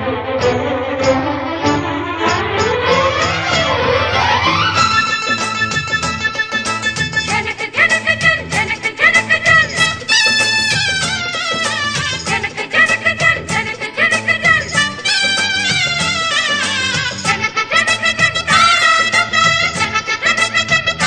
జనక జనక జన్ జనక జనక జన్ జనక జనక జన్ జనక జనక జన్ జనక జనక జన్ జనక జనక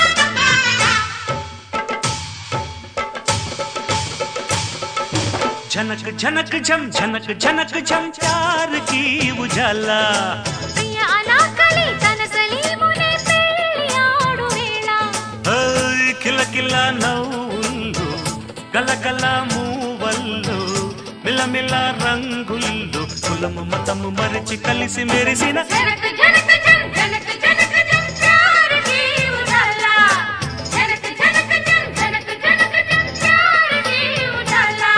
झनक झनक झम झनक झनक झम प्यार की उजाला ప్రియ అనాకలి తన సలీమునే పెళ్ళియాడు వేళ ఓయ్ కిల కిల నవ్వులు గలగల మూవల్లు మిలమిల రంగుల్లు కులము మతము మరిచి కలిసి మెరిసిన జనక జనక జన్ జనక జనక జన్ ప్యార్ కీ ఉజాలా జనక జనక జన్ జనక జనక జన్ ప్యార్ కీ ఉజాలా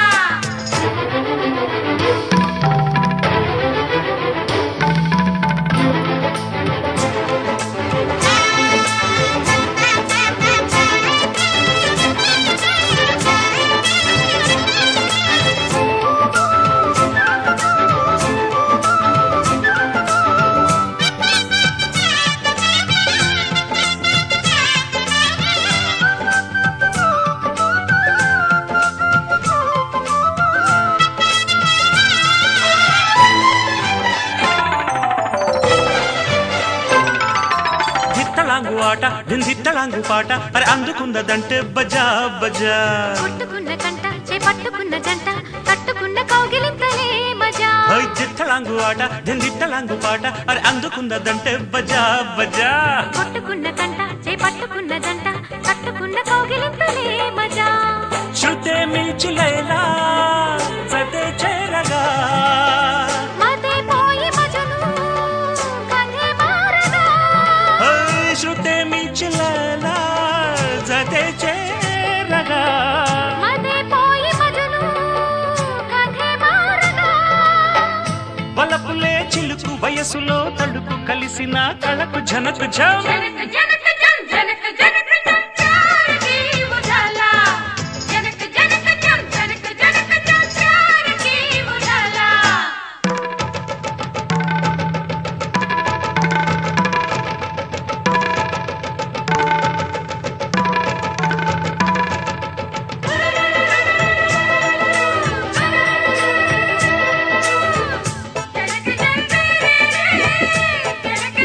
దిత్తలాంగు ఆట దిందిత్తలాంగు పాట అరే అందుకున్నదంటే బజా బజా కొట్టుకున్న కంట చేపట్టుకున్న జంట కట్టుకున్న కౌగిలింతలే మజా ఓయ్ దిత్తలాంగు ఆట దిందిత్తలాంగు పాట అరే అందుకున్నదంటే బజా బజా కొట్టుకున్న కంట చేపట్టుకున్న జంట కట్టుకున్న కౌగిలింతలే మజా శృతే మించి లైలా సతే చేరగా మతే పోయి మజను కథే మారగా ఓయ్ శృతే మించి లైలా సతే చేరగా మతే పోయి మజను కథే మారగా వలపులే చిలుకు వయసులో తడుకు కలిసిన కళకు జనకు జం జనక జనక జం జనక జనక జం ప్యార్ కీ ఉజాలా జనక జనక జం జనక జనక జం ప్యార్ కీ ఉజాలా జనక జనక జనక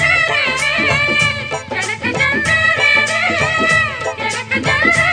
జనక జనక జనక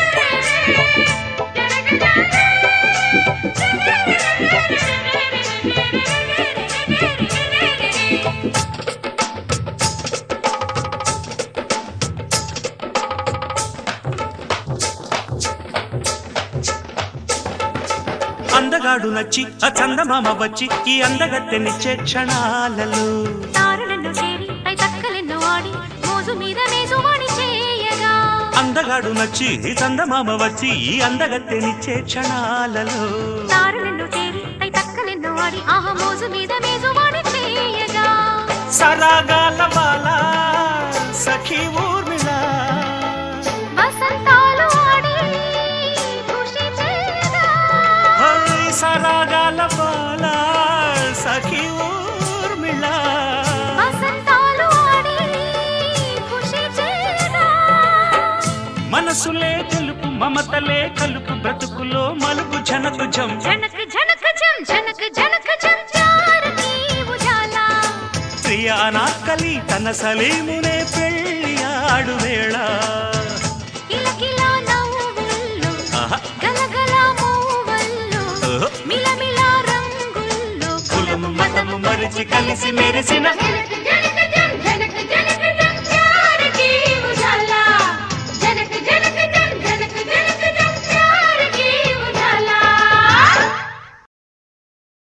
అందగాడు నచ్చి ఆ చందమామ వచ్చి ఈ అందగత్తెనిచ్చే క్షణాలలో తారలను చేరి పై తక్కలెన్నో ఆడి మోజు మీద మేజువాణి చేయగా అందగాడు నచ్చి ఈ చందమామ వచ్చి ఈ అందగత్తెనిచ్చే క్షణాలలో తారలను చేరి పై తక్కలెన్నో ఆడి ఆహ మోజు మీద మేజువాణి చేయగా సరాగాల బాల సఖీ ఊర్మిళ వసంతాలు ఆడి ఖుషి చేయగా ఓయ్ సరాగాల బాల సఖీ ఊర్మిళ వసంతాలు ఆడి ఖుషి చేయగా మనసులే తెలుపు మమతలే కలుపు బ్రతుకులో మలుపు జనకు జం జనక జనక జం జనక జనక జం ప్యార్ కీ ఉజాలా ప్రియ అనాకలి తన సలీమునే పెళ్ళి ఆడు వేళ కిలకిల నవ్వుల్లో ఆహా. గలగల మూవల్లో ఓహో. మిలమిల రంగుల్లో కులము మతము మరిచి కలిసి మెరిసిన జనక జనక